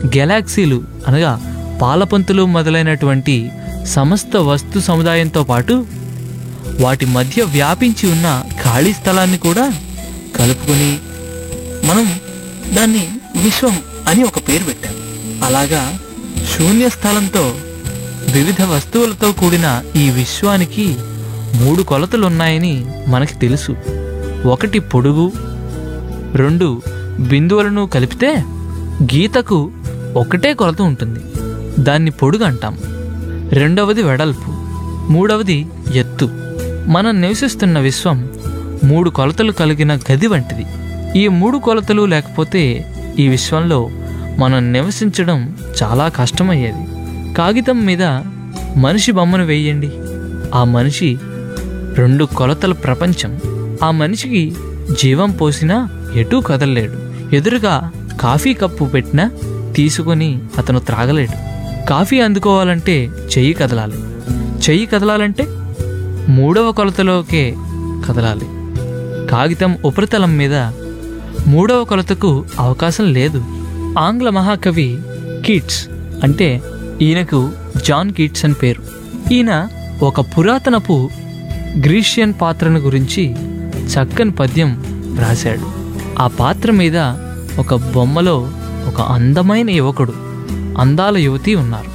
గెలాక్సీలు అనగా పాలపంతులు మొదలైనటువంటి సమస్త వస్తు సముదాయంతో పాటు వాటి మధ్య వ్యాపించి ఉన్న ఖాళీ స్థలాన్ని కూడా కలుపుకొని మనం దాన్ని విశ్వం అని ఒక పేరు పెట్టాం అలాగా శూన్య స్థలంతో వివిధ వస్తువులతో కూడిన ఈ విశ్వానికి మూడు కొలతలు ఉన్నాయని మనకి తెలుసు ఒకటి పొడుగు రెండు బిందువులను కలిపితే గీతకు ఒకటే కొలత ఉంటుంది దాన్ని పొడుగు అంటాం రెండవది వెడల్పు మూడవది ఎత్తు మనం నివసిస్తున్న విశ్వం మూడు కొలతలు కలిగిన గది వంటిది ఈ మూడు కొలతలు లేకపోతే ఈ విశ్వంలో మనం నివసించడం చాలా కష్టమయ్యేది కాగితం మీద మనిషి బొమ్మను వేయండి ఆ మనిషి రెండు కొలతల ప్రపంచం ఆ మనిషికి జీవం పోసినా ఎటూ కదలలేడు ఎదురుగా కాఫీ కప్పు పెట్టినా తీసుకొని అతను త్రాగలేడు కాఫీ అందుకోవాలంటే చెయ్యి కదలాలి చెయ్యి కదలాలంటే మూడవ కొలతలోకే కదలాలి కాగితం ఉపరితలం మీద మూడవ కొలతకు అవకాశం లేదు ఆంగ్ల మహాకవి కీట్స్ అంటే ఈయనకు జాన్ కీట్స్ అని పేరు ఈయన ఒక పురాతనపు గ్రీషియన్ పాత్రను గురించి చక్కని పద్యం రాశాడు ఆ పాత్ర మీద ఒక బొమ్మలో ఒక అందమైన యువకుడు అందాల యువతి ఉన్నారు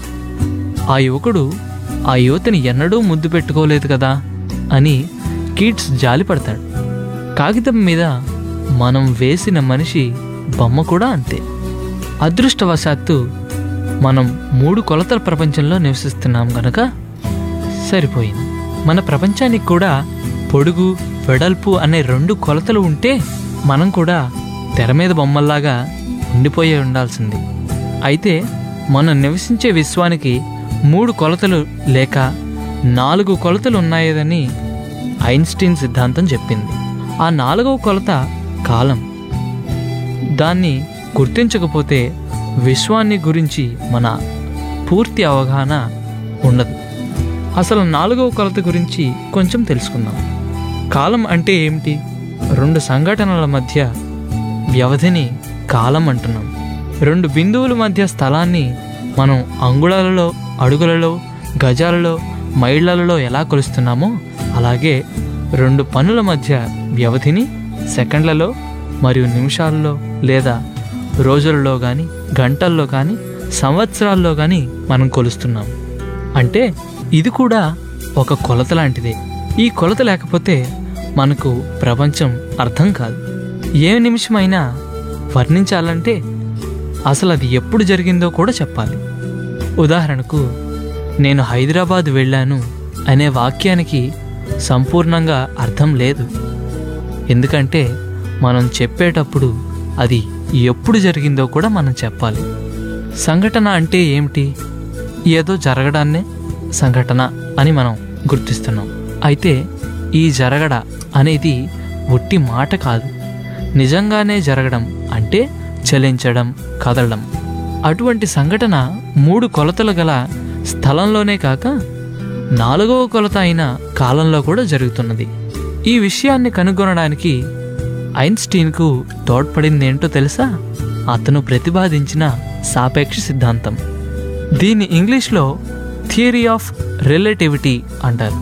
ఆ యువకుడు ఆ యువతిని ఎన్నడూ ముద్దు పెట్టుకోలేదు కదా అని కీట్స్ జాలిపడతాడు కాగితం మీద మనం వేసిన మనిషి బొమ్మ కూడా అంతే అదృష్టవశాత్తు మనం మూడు కొలతల ప్రపంచంలో నివసిస్తున్నాం గనక సరిపోయింది మన ప్రపంచానికి కూడా పొడుగు వెడల్పు అనే రెండు కొలతలు ఉంటే మనం కూడా తెర మీద బొమ్మల్లాగా ఉండిపోయే ఉండాల్సింది అయితే మనం నివసించే విశ్వానికి మూడు కొలతలు లేక నాలుగు కొలతలు ఉన్నాయని ఐన్స్టీన్ సిద్ధాంతం చెప్పింది ఆ నాలుగవ కొలత కాలం దాన్ని గుర్తించకపోతే విశ్వాన్ని గురించి మన పూర్తి అవగాహన ఉండదు అసలు నాలుగవ కొలత గురించి కొంచెం తెలుసుకుందాం కాలం అంటే ఏమిటి రెండు సంఘటనల మధ్య వ్యవధిని కాలం అంటున్నాం రెండు బిందువుల మధ్య స్థలాన్ని మనం అంగుళాలలో అడుగులలో గజాలలో మైళ్ళలలో ఎలా కొలుస్తున్నామో అలాగే రెండు పనుల మధ్య వ్యవధిని సెకండ్లలో మరియు నిమిషాలలో లేదా రోజులలో కానీ గంటల్లో కానీ సంవత్సరాల్లో కానీ మనం కొలుస్తున్నాం అంటే ఇది కూడా ఒక కొలత లాంటిదే ఈ కొలత లేకపోతే మనకు ప్రపంచం అర్థం కాదు ఏ నిమిషమైనా వర్ణించాలంటే అసలు అది ఎప్పుడు జరిగిందో కూడా చెప్పాలి ఉదాహరణకు నేను హైదరాబాద్ వెళ్ళాను అనే వాక్యానికి సంపూర్ణంగా అర్థం లేదు ఎందుకంటే మనం చెప్పేటప్పుడు అది ఎప్పుడు జరిగిందో కూడా మనం చెప్పాలి సంఘటన అంటే ఏమిటి ఏదో జరగడాన్నే సంఘటన అని మనం గుర్తిస్తున్నాం అయితే ఈ జరగడ అనేది ఒట్టి మాట కాదు నిజంగానే జరగడం అంటే చలించడం కదలడం అటువంటి సంఘటన మూడు కొలతలు గల స్థలంలోనే కాక నాలుగవ కొలత అయిన కాలంలో కూడా జరుగుతున్నది ఈ విషయాన్ని కనుగొనడానికి ఐన్స్టీన్కు తోడ్పడింది ఏంటో తెలుసా అతను ప్రతిపాదించిన సాపేక్ష సిద్ధాంతం దీన్ని ఇంగ్లీష్లో థియరీ ఆఫ్ రిలేటివిటీ అంటారు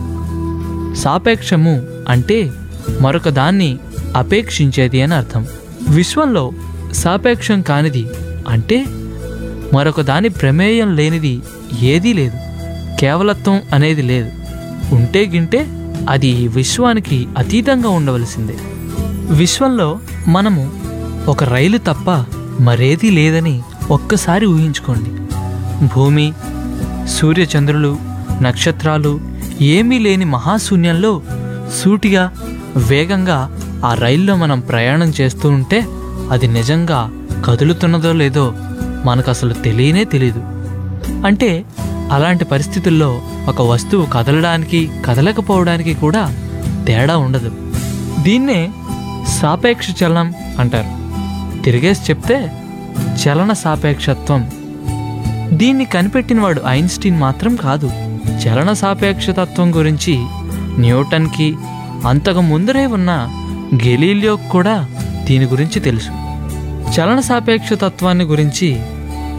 సాపేక్షము అంటే మరొక దాన్ని అపేక్షించేది అని అర్థం విశ్వంలో సాపేక్షం కానిది అంటే మరొక దాని ప్రమేయం లేనిది ఏదీ లేదు కేవలత్వం అనేది లేదు ఉంటే గింటే అది ఈ విశ్వానికి అతీతంగా ఉండవలసిందే విశ్వంలో మనము ఒక రైలు తప్ప మరేదీ లేదని ఒక్కసారి ఊహించుకోండి భూమి సూర్యచంద్రులు నక్షత్రాలు ఏమీ లేని మహాశూన్యంలో సూటిగా వేగంగా ఆ రైల్లో మనం ప్రయాణం చేస్తూ ఉంటే అది నిజంగా కదులుతున్నదో లేదో మనకు అసలు తెలియనే తెలీదు అంటే అలాంటి పరిస్థితుల్లో ఒక వస్తువు కదలడానికి కదలకపోవడానికి కూడా తేడా ఉండదు దీన్నే సాపేక్ష చలనం అంటారు తిరిగేసి చెప్తే చలన సాపేక్షత్వం దీన్ని కనిపెట్టినవాడు ఐన్స్టీన్ మాత్రం కాదు చలన సాపేక్షతత్వం గురించి న్యూటన్కి అంతకు ముందరే ఉన్న గెలీలియోకి కూడా దీని గురించి తెలుసు చలన సాపేక్ష తత్వాన్ని గురించి